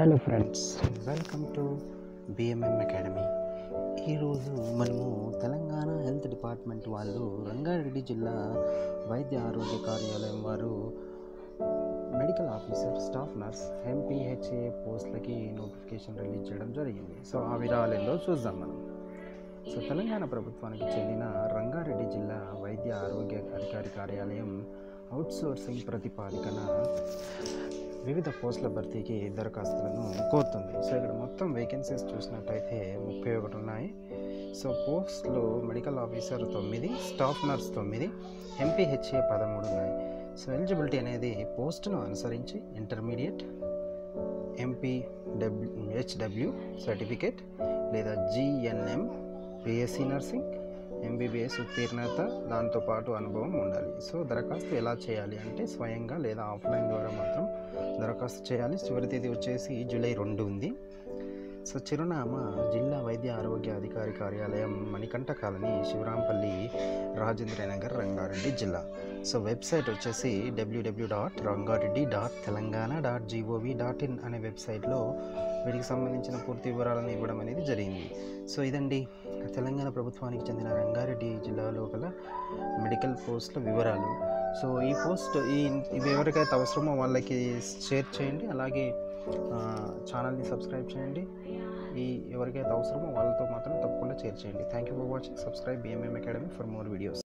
hello friends welcome to BMM academy ఈరోజు మనము Telangana health department వాళ్ళు రంగారెడ్డి జిల్లా వైద్య ఆరోగ్య కార్యాలయం వారు medical officer staff nurse MPHA పోస్టులకి నోటిఫికేషన్ రిలీజ్ చేయడం జరిగింది సో ఆ వివరాలలో చూద్దాం మనం సో తెలంగాణ ప్రభుత్వానికి చెందిన రంగారెడ్డి జిల్లా వైద్య ఆరోగ్య అధికారి కార్యాలయం అవుట్సోర్సింగ్ ప్రతిపాదికన వివిధ పోస్టుల భర్తీకి దరఖాస్తులను కోరుతుంది సో ఇక్కడ మొత్తం వేకెన్సీస్ చూసినట్టయితే ముప్పై ఒకటి ఉన్నాయి సో పోస్టులు మెడికల్ ఆఫీసర్ తొమ్మిది స్టాఫ్ నర్స్ తొమ్మిది ఎంపీహెచ్ఏ పదమూడు ఉన్నాయి సో ఎలిజిబిలిటీ అనేది పోస్టును అనుసరించి intermediate MP W HW certificate లేదా జిఎన్ఎం బిఎస్సి నర్సింగ్ ఎంబీబీఎస్ ఉత్తీర్ణత దాంతోపాటు అనుభవం ఉండాలి సో దరఖాస్తు ఎలా చేయాలి అంటే స్వయంగా లేదా ఆఫ్లైన్ ద్వారా మాత్రం దరఖాస్తు చేయాలి చివరి తేదీ వచ్చేసి జూలై రెండు ఉంది సో చిరునామా జిల్లా వైద్య ఆరోగ్య అధికారి కార్యాలయం మణికంఠ కాలనీ శివరాంపల్లి రాజేంద్ర నగర్ రంగారెడ్డి జిల్లా సో వెబ్సైట్ వచ్చేసి WW dot Rangareddy dot Telangana dot GOV dot in అనే వెబ్సైట్లో వీటికి సంబంధించిన పూర్తి వివరాలను ఇవ్వడం అనేది జరిగింది సో ఇదండి తెలంగాణ ప్రభుత్వానికి చెందిన రంగారెడ్డి జిల్లాలో గల మెడికల్ పోస్టుల వివరాలు సో ఈ పోస్ట్ ఈ ఇవి ఎవరికైతే అవసరమో వాళ్ళకి షేర్ చేయండి అలాగే ఆ, ఛానల్ని సబ్స్క్రైబ్ చేయండి ఈ ఎవరికైతే అవసరమో వాళ్ళతో మాత్రం తప్పకుండా షేర్ చేయండి thank you for watching subscribe BMM academy for more videos